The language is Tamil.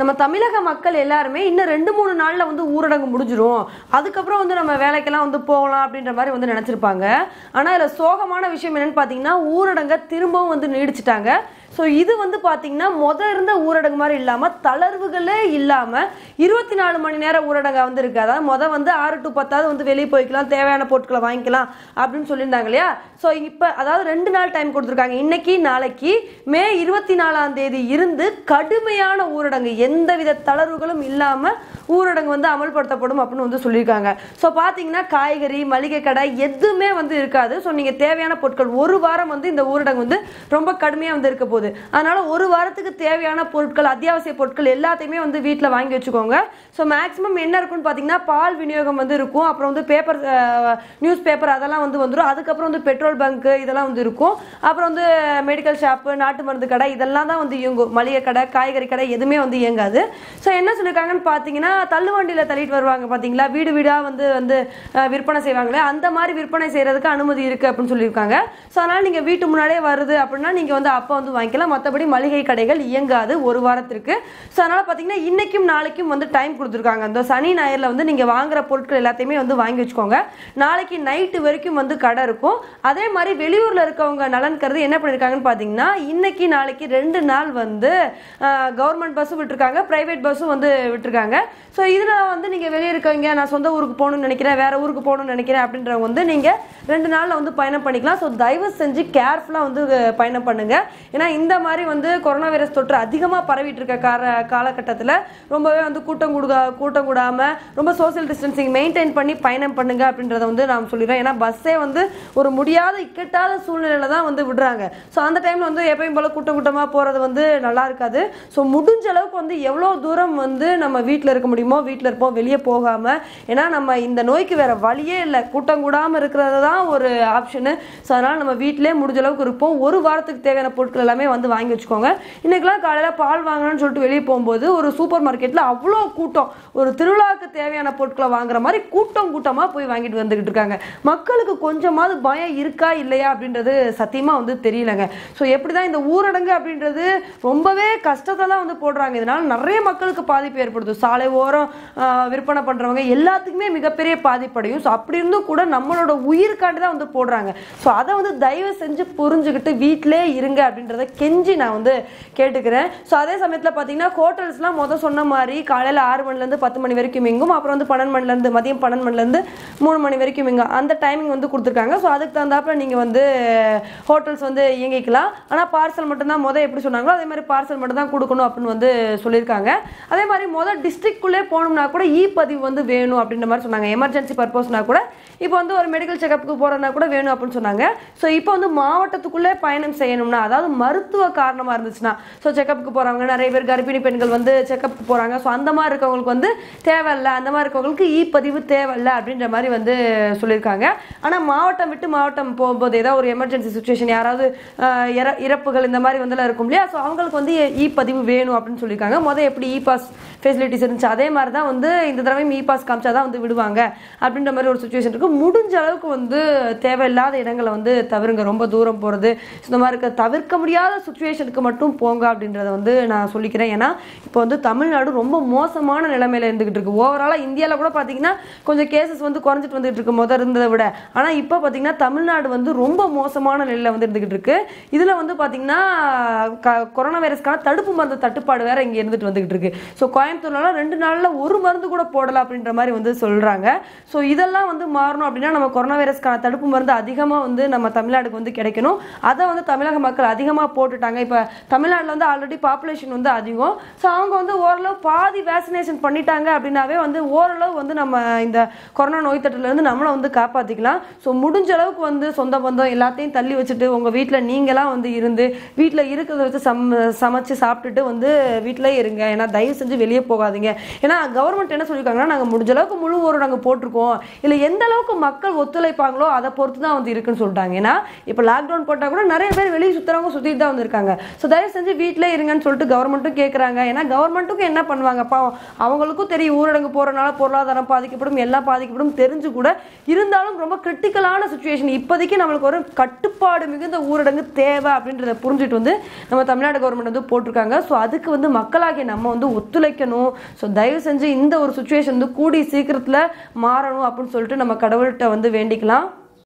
நம்ம தமிழக மக்கள் எல்லாருமே இன்னும் ரெண்டு மூணு நாள்ல வந்து ஊரடங்கு முடிஞ்சிரும் அதுக்கப்புறம் வந்து நம்ம வேலைக்கெல்லாம் வந்து போகலாம் அப்படின்ற மாதிரி வந்து நினைச்சிருப்பாங்க ஆனா இதுல சோகமான விஷயம் என்னன்னு பாத்தீங்கன்னா ஊரடங்கை திரும்பவும் வந்து நீடிச்சிட்டாங்க ஸோ இது வந்து பார்த்தீங்கன்னா முத இருந்த ஊரடங்கு மாதிரி இல்லாமல் தளர்வுகளே இல்லாமல் இருபத்தி நாலு மணி நேரம் ஊரடங்கா வந்து இருக்கு அதாவது முத வந்து ஆறு டு பத்தாவது வந்து வெளியே போய்க்கலாம் தேவையான பொருட்களை வாங்கிக்கலாம் அப்படின்னு சொல்லியிருந்தாங்க இல்லையா ஸோ இப்போ அதாவது ரெண்டு நாள் டைம் கொடுத்துருக்காங்க இன்னைக்கு நாளைக்கு மே இருபத்தி நாலாம் தேதி இருந்து கடுமையான ஊரடங்கு எந்தவித தளர்வுகளும் இல்லாமல் ஊரடங்கு வந்து அமல்படுத்தப்படும் அப்படின்னு வந்து சொல்லியிருக்காங்க ஸோ பார்த்தீங்கன்னா காய்கறி மளிகை கடை எதுவுமே வந்து இருக்காது ஸோ நீங்கள் தேவையான பொருட்கள் ஒரு வாரம் வந்து இந்த ஊரடங்கு வந்து ரொம்ப கடுமையாக வந்து இருக்க போகுது அதனால ஒரு வாரத்துக்கு தேவையான பொருட்கள் அத்தியாவசிய பொருட்கள் எல்லாத்தையுமே வந்து வீட்டில் வாங்கி வச்சுக்கோங்க ஸோ மேக்ஸிமம் என்ன இருக்குன்னு பார்த்தீங்கன்னா பால் விநியோகம் வந்து இருக்கும் அப்புறம் வந்து பேப்பர் நியூஸ் பேப்பர் அதெல்லாம் வந்து வந்துடும் அதுக்கப்புறம் வந்து பெட்ரோல் பங்க் இதெல்லாம் வந்து இருக்கும் அப்புறம் வந்து மெடிக்கல் ஷாப்பு நாட்டு மருந்து கடை இதெல்லாம் தான் வந்து இயங்கும் மளிகை கடை காய்கறி கடை எதுவுமே வந்து இயங்காது ஸோ என்ன சொல்லியிருக்காங்கன்னு பார்த்தீங்கன்னா தள்ளுவண்டியில் தள்ளிட்டு வருவாங்க பார்த்தீங்களா வீடு வீடாக வந்து வந்து அஹ், விற்பனை செய்வாங்களே அந்த மாதிரி விற்பனை செய்யறதுக்கு அனுமதி இருக்கு அப்படின்னு சொல்லியிருக்காங்க ஸோ அதனால நீங்கள் வீட்டு முன்னாடியே வருது அப்படின்னா நீங்கள் வந்து அப்போ வந்து வாங்கிக்கலாம் மற்றபடி மளிகை கடைகள் இயங்காது ஒரு வாரத்திற்கு ஸோ அதனால பார்த்தீங்கன்னா இன்னைக்கும் நாளைக்கும் வந்து டைம் கொடுத்துருக்காங்க அந்த சனி ஞாயிறில் வந்து நீங்கள் வாங்குற பொருட்கள் எல்லாத்தையுமே வந்து வாங்கி வச்சுக்கோங்க நாளைக்கு நைட்டு வரைக்கும் வந்து கடை இருக்கும் அதே மாதிரி வெளியூரில் இருக்கவங்க நலன் கருதி என்ன பண்ணியிருக்காங்கன்னு பார்த்தீங்கன்னா இன்னைக்கு நாளைக்கு ரெண்டு நாள் வந்து கவர்மெண்ட் பஸ்ஸும் விட்டுருக்காங்க ப்ரைவேட் பஸ்ஸும் வந்து விட்டுருக்காங்க ஸோ இதில் வந்து நீங்கள் வெளியே இருக்கவங்க நான் சொந்த ஊருக்கு போகணும்னு நினைக்கிறேன் வேற ஊருக்கு போகணும்னு நினைக்கிறேன் அப்படின்றவங்க வந்து நீங்கள் ரெண்டு நாளில் வந்து பயணம் பண்ணிக்கலாம் ஸோ தயவு செஞ்சு கேர்ஃபுல்லாக வந்து அஹ், பயணம் பண்ணுங்க ஏன்னா இந்த மாதிரி வந்து கொரோனா வைரஸ் தொற்று அதிகமாக பரவிட்டு இருக்க கார காலகட்டத்தில் ரொம்பவே வந்து கூட்டம் கூடுக கூட்டம் கூடாமல் ரொம்ப சோஷியல் டிஸ்டன்சிங் மெயின்டைன் பண்ணி பயணம் பண்ணுங்க அப்படின்றத வந்து நான் சொல்லிடுறேன் ஏன்னா பஸ்ஸே வந்து ஒரு முடியாத இக்கட்டாத சூழ்நிலையில தான் வந்து விடுறாங்க ஸோ அந்த டைமில் வந்து எப்பயும் போல கூட்டம் கூட்டமாக போகிறது வந்து நல்லா இருக்காது ஸோ முடிஞ்ச அளவுக்கு வந்து எவ்வளோ தூரம் வந்து நம்ம வீட்டில் இருக்க முடியுமோ வீட்டில் இருப்போம் வெளியே போகாமல் ஏன்னா நம்ம இந்த நோய்க்கு வேற வழியே இல்லை கூட்டம் கூடாமல் இருக்கிறது தான் ஒரு ஆப்ஷனு ஸோ அதனால் நம்ம வீட்டிலே முடிஞ்ச அளவுக்கு இருப்போம் ஒரு வாரத்துக்கு தேவையான பொருட்கள் எல்லாமே வந்து வாங்கி வச்சுக்கோங்க இன்னைக்கெல்லாம் காலையில் பால் வாங்கணும்னு சொல்லிட்டு வெளியே போகும்போது ஒரு சூப்பர் மார்க்கெட்டில் அவ்வளோ கூட்டம் ஒரு திருவிழாவுக்கு தேவையான பொருட்களை வாங்குற மாதிரி கூட்டம் கூட்டமாக போய் வாங்கிட்டு வந்துகிட்டு இருக்காங்க மக்களுக்கு கொஞ்சமாவது பயம் இருக்கா இல்லையா அப்படின்றது சத்தியமாக வந்து தெரியலங்க ஸோ எப்படி தான் இந்த ஊரடங்கு அப்படின்றது ரொம்பவே கஷ்டத்தை தான் வந்து போடுறாங்க இதனால நிறைய மக்களுக்கு பாதிப்பு ஏற்படுது சாலை ஓரம் ஆஹ், விற்பனை பண்ணுறவங்க எல்லாத்துக்குமே மிகப்பெரிய பாதிப்படையும் ஸோ அப்படி இருந்தும் கூட நம்மளோட உயிருக்காண்டி தான் வந்து போடுறாங்க ஸோ அதை வந்து தயவு செஞ்சு புரிஞ்சுக்கிட்டு வீட்டிலே இருங்க அப்படின்றத கெஞ்சி நான் வந்து கேட்டுக்கிறேன் ஸோ அதே சமயத்தில் பார்த்தீங்கன்னா ஹோட்டல்ஸ்லாம் மொதல் சொன்ன மாதிரி காலையில் ஆறு மணிலேருந்து பத்து மணி வரைக்கும் எங்கும் அப்புறம் வந்து பன்னெண்டு மணிலேருந்து மதியம் பன்னெண்டு மணிலேருந்து மூணு மணி வரைக்கும் எங்கும் அந்த டைமிங் வந்து கொடுத்துருக்காங்க ஸோ அதுக்கு தகுந்தாப்புல நீங்கள் வந்து ஹோட்டல்ஸ் வந்து இயங்கிக்கலாம் ஆனால் பார்சல் மட்டும்தான் மொதல் எப்படி சொன்னாங்களோ அதே மாதிரி பார்சல் மட்டும் தான் கொடுக்கணும் அப்படின்னு வந்து சொல்லியிருக்காங்க அதே மாதிரி மொதல் டிஸ்ட்ரிக்ட்குள்ளே போகணும்னா கூட இ பதிவு வந்து வேணும் அப்படின்ற மாதிரி சொன்னாங்க எமர்ஜென்சி பர்பஸ்னா கூட இப்போ வந்து ஒரு மெடிக்கல் செக்கப்புக்கு போகிறதுனா கூட வேணும் அப்படின்னு சொன்னாங்க ஸோ இப்போ வந்து மாவட்டத்துக்குள்ளே பயணம் செய்யணும்னா அதாவது மருத்துவ காரணமாக இருந்துச்சுன்னா ஸோ செக்கப்புக்கு போகிறவங்க நிறைய பேர் கர்ப்பிணி பெண்கள் வந்து செக்கப்புக்கு போகிறாங்க ஸோ அந்த மாதிரி இருக்கவங்களுக்கு வந்து தேவையில்ல அந்த மாதிரி இருக்கவங்களுக்கு இ பதிவு தேவையில்ல அப்படின்ற மாதிரி வந்து சொல்லியிருக்காங்க ஆனால் மாவட்டம் விட்டு மாவட்டம் போகும்போது ஏதாவது ஒரு எமர்ஜென்சி சுச்சுவேஷன் யாராவது ஆஹ், இற- இறப்புகள் இந்த மாதிரி வந்து இருக்கும் இல்லையா ஸோ அவங்களுக்கு வந்து இ பதிவு வேணும் அப்படின்னு சொல்லியிருக்காங்க மொதல் எப்படி இ பாஸ் ஃபெசிலிட்டிஸ் இருந்துச்சு அதே மாதிரி தான் வந்து இந்த தடவையும் இ பாஸ் காமிச்சா தான் வந்து விடுவாங்க அப்படின்ற மாதிரி ஒரு சுச்சுவேஷன் இருக்கு முடிஞ்ச அளவுக்கு வந்து தேவையில்லாத இடங்களை வந்து தவிருங்க ரொம்ப தூரம் போகிறது இந்த மாதிரி இருக்க தவிர்க்க முடியாத சுச்சுவேஷனுக்கு மட்டும் போங்க அப்படின்றத வந்து நான் சொல்லிக்கிறேன் ஏன்னா இப்போ வந்து தமிழ்நாடு ரொம்ப மோசமான நிலைமையில இருந்துகிட்டு இருக்கு ஓவராலாக இந்தியாவில் கூட பார்த்தீங்கன்னா கொஞ்சம் கேசஸ் வந்து குறைஞ்சிட்டு வந்துட்டு இருக்கு முதல் இருந்ததை விட ஆனால் இப்போ பார்த்தீங்கன்னா தமிழ்நாடு வந்து ரொம்ப மோசமான நிலையில் வந்து இருந்துகிட்டு இருக்கு இதில் வந்து பார்த்தீங்கன்னா க- கொரோனா வைரஸ்க்கான தடுப்பு மருந்து தட்டுப்பாடு வேற இங்கே இருந்துட்டு வந்துகிட்டு இருக்கு ஸோ கோயம்புத்தூர்லாம் ரெண்டு நாளில் ஒரு மருந்து கூட போடல அப்படின்ற மாதிரி வந்து சொல்கிறாங்க ஸோ இதெல்லாம் வந்து மாறணும் அப்படின்னா நம்ம கொரோனா வைரஸ்க்கான தடுப்பு மருந்து அதிகமாக வந்து நம்ம தமிழ்நாடுக்கு வந்து கிடைக்கணும் அதை வந்து தமிழக மக்கள் அதிகமாக போட்டுட்டாங்க இப்போ தமிழ்நாட்டில் வந்து ஆல்ரெடி பாப்புலேஷன் வந்து அதிகம் ஸோ அவங்க வந்து ஓரளவு பாதி வேக்சினேஷன் பண்ணிட்டாங்க அப்படின்னாவே வந்து ஓரளவு வந்து நம்ம இந்த கொரோனா நோய் தொற்றுலேருந்து நம்மளை வந்து காப்பாற்றிக்கலாம் ஸோ முடிஞ்ச அளவுக்கு வந்து சொந்த பந்தம் எல்லாத்தையும் தள்ளி வச்சுட்டு உங்கள் வீட்டில் நீங்களாம் வந்து இருந்து வீட்டில் இருக்கிறத வச்சு சம் சமைச்சு சாப்பிட்டுட்டு வந்து வீட்டிலே இருங்க ஏன்னா தயவு செஞ்சு வெளியே போகாதீங்க ஏன்னா கவர்மெண்ட் என்ன சொல்லியிருக்காங்கன்னா நாங்கள் முடிஞ்ச அளவுக்கு முழு ஊரடங்கு போட்டிருக்கோம் இல்லை எந்த அளவுக்கு மக்கள் ஒத்துழைப்பாங்களோ அதை பொறுத்து தான் வந்து இருக்குன்னு சொல்லிட்டாங்க ஏன்னா இப்போ லாக்டவுன் போட்டால் கூட நிறைய பேர் வெளியே சுற்றுறவங்க சுற்றிட்டு தான் வந்திருக்காங்க ஸோ தயவு செஞ்சு வீட்டிலே இருங்கன்னு சொல்லிட்டு கவர்மெண்ட்டும் கேட்குறாங்க ஏன்னா கவர்மெண்ட்டுக்கும் என்ன பண்ணுவாங்க பாவம் அவங்களுக்கும் தெரியும் ஊரடங்கு போகிறனால பொருளாதாரம் பாதிக்கப்படும் எல்லாம் பாதிக்கப்படும் தெரிஞ்சு கூட இருந்தாலும் ரொம்ப கிரிட்டிக்கலான சுச்சுவேஷன் இப்போதைக்கு நம்மளுக்கு ஒரு கட்டுப்பாடு மிகுந்த ஊரடங்கு தேவை அப்படின்றத புரிஞ்சுட்டு வந்து நம்ம தமிழ்நாடு கவர்மெண்ட் வந்து போட்டிருக்காங்க ஸோ அதுக்கு வந்து மக்களாகிய நம்ம வந்து ஒத்துழைக்கணும் ஸோ தயவு செஞ்சு இந்த ஒரு சுச்சுவேஷன் வந்து கூடி சீக்கிரத்தில் மாறணும் அப்படின்னு சொல்லிட்டு நம்ம கடவுள்கிட்ட வந்து வேண்டிக்கலாம்